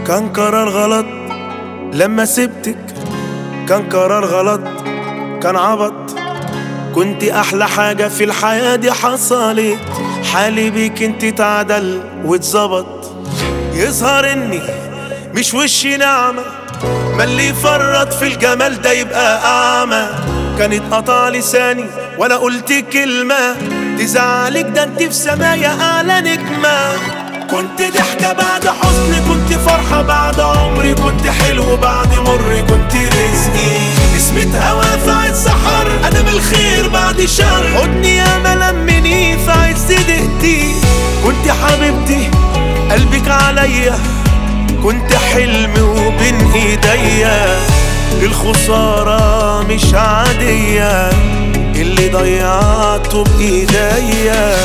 كان قرار غلط لما سبتك كان قرار غلط كان عبط كنت احلى حاجة في الحياة دي حصلت حالي بيك انت تعدل واتظبط يظهر اني مش وشي ناعمة ما اللي يفرط في الجمال ده يبقى اعمى كانت قطع لساني ولا قلت كلمة تزعلك ده انت في سمايا اعلى نجمة كنت ضحكة بعد حزن كنت فرحة بعد عمري كنت حلو بعد مر كنت رزقي نسمة هوا في عز حر انا من الخير بعد شر حضني يا ملمني في عز دقتي كنت حبيبتي قلبك عليا كنت حلمي وبين ايديا الخسارة مش عادية اللي ضيعته بإيديا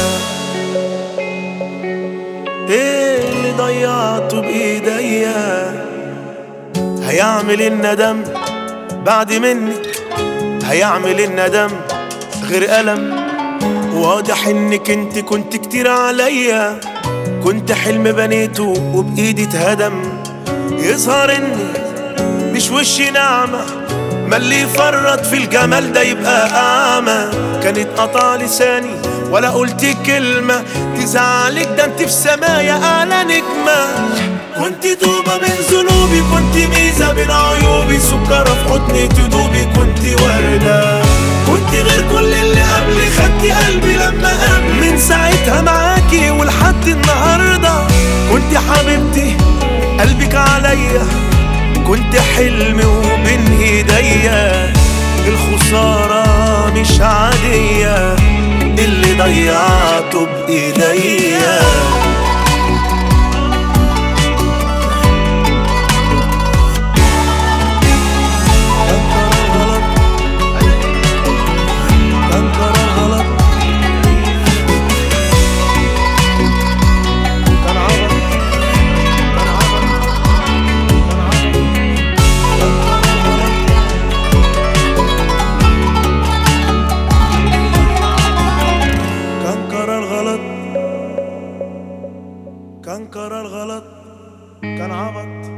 ايه اللي ضيعته بإيديا هيعمل الندم بعد منك هيعمل الندم غير ألم واضح انك انت كنت كتير عليا كنت حلم بنيته وبإيدي اتهدم يظهر اني مش وشي ناعمة ما اللي يفرط في الجمال ده يبقى أعمى كانت قطع لساني ولا قلت كلمة تزعلك ده انت في سمايا أعلى نجمة كنت توبة من ذنوبي كنت ميزة بين عيوبي سكرة في حضني تدوبي كنت وردة كنت غير كل اللي قبلي خدتي قلبي لما قبل من ساعتها معاكي ولحد النهاردة كنت حبيبتي قلبك عليا كنت حلمي وبين ايديا الخسارة مش عادية اللي ضيعته بإيديا كان قرار غلط كان قرار غلط كان عبط كان عبط كان قرار غلط كان قرار غلط كان عبط